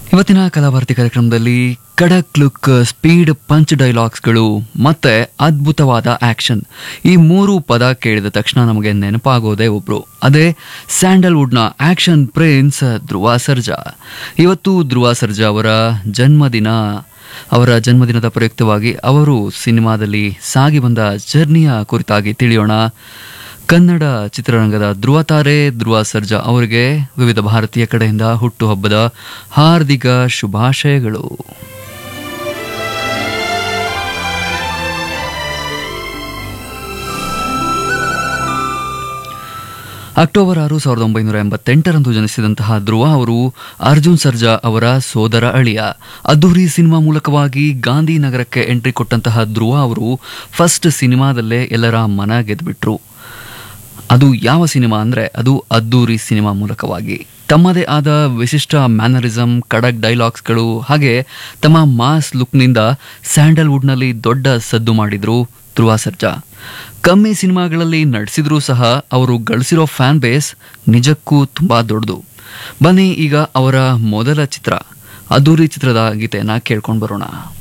ಇವತ್ತಿನ ಕಲಾಭಾರತಿ ಕಾರ್ಯಕ್ರಮದಲ್ಲಿ ಕಡಕ್ ಲುಕ್ ಸ್ಪೀಡ್ ಪಂಚ್ ಡೈಲಾಗ್ಸ್ಗಳು ಮತ್ತೆ ಅದ್ಭುತವಾದ ಆಕ್ಷನ್ ಈ ಮೂರು ಪದ ಕೇಳಿದ ತಕ್ಷಣ ನಮಗೆ ನೆನಪಾಗೋದೇ ಒಬ್ರು ಅದೇ ಸ್ಯಾಂಡಲ್ವುಡ್ನ ಆಕ್ಷನ್ ಪ್ರಿನ್ಸ್ ಧ್ರುವ ಸರ್ಜಾ ಇವತ್ತು ಧ್ರುವ ಸರ್ಜಾ ಅವರ ಜನ್ಮದಿನ ಅವರ ಜನ್ಮದಿನದ ಪ್ರಯುಕ್ತವಾಗಿ ಅವರು ಸಿನಿಮಾದಲ್ಲಿ ಸಾಗಿ ಬಂದ ಜರ್ನಿಯ ಕುರಿತಾಗಿ ತಿಳಿಯೋಣ ಕನ್ನಡ ಚಿತ್ರರಂಗದ ಧ್ರುವ ತಾರೆ ಧ್ರುವ ಸರ್ಜಾ ಅವರಿಗೆ ವಿವಿಧ ಭಾರತೀಯ ಕಡೆಯಿಂದ ಹುಟ್ಟುಹಬ್ಬದ ಹಾರ್ದಿಕ ಶುಭಾಶಯಗಳು ಅಕ್ಟೋಬರ್ ಆರು ಸಾವಿರದ ಒಂಬೈನೂರ ಎಂಬತ್ತೆಂಟರಂದು ಜನಿಸಿದಂತಹ ಧ್ರುವ ಅವರು ಅರ್ಜುನ್ ಸರ್ಜಾ ಅವರ ಸೋದರ ಅಳಿಯ ಅದ್ದೂರಿ ಸಿನಿಮಾ ಮೂಲಕವಾಗಿ ಗಾಂಧಿನಗರಕ್ಕೆ ಎಂಟ್ರಿ ಕೊಟ್ಟಂತಹ ಧ್ರುವ ಅವರು ಫಸ್ಟ್ ಸಿನಿಮಾದಲ್ಲೇ ಎಲ್ಲರ ಮನ ಗೆದ್ಬಿಟ್ರು ಅದು ಯಾವ ಸಿನಿಮಾ ಅಂದರೆ ಅದು ಅದ್ದೂರಿ ಸಿನಿಮಾ ಮೂಲಕವಾಗಿ ತಮ್ಮದೇ ಆದ ವಿಶಿಷ್ಟ ಮ್ಯಾನರಿಸಮ್ ಖಡಕ್ ಡೈಲಾಗ್ಸ್ಗಳು ಹಾಗೆ ತಮ್ಮ ಮಾಸ್ ಲುಕ್ನಿಂದ ಸ್ಯಾಂಡಲ್ವುಡ್ನಲ್ಲಿ ದೊಡ್ಡ ಸದ್ದು ಮಾಡಿದ್ರು ಧ್ರುವ ಸರ್ಜಾ ಕಮ್ಮಿ ಸಿನಿಮಾಗಳಲ್ಲಿ ನಟಿಸಿದ್ರೂ ಸಹ ಅವರು ಗಳಿಸಿರೋ ಫ್ಯಾನ್ ಬೇಸ್ ನಿಜಕ್ಕೂ ತುಂಬ ದೊಡ್ಡದು ಬನ್ನಿ ಈಗ ಅವರ ಮೊದಲ ಚಿತ್ರ ಅದ್ದೂರಿ ಚಿತ್ರದ ಗೀತೆಯನ್ನು ಕೇಳ್ಕೊಂಡು ಬರೋಣ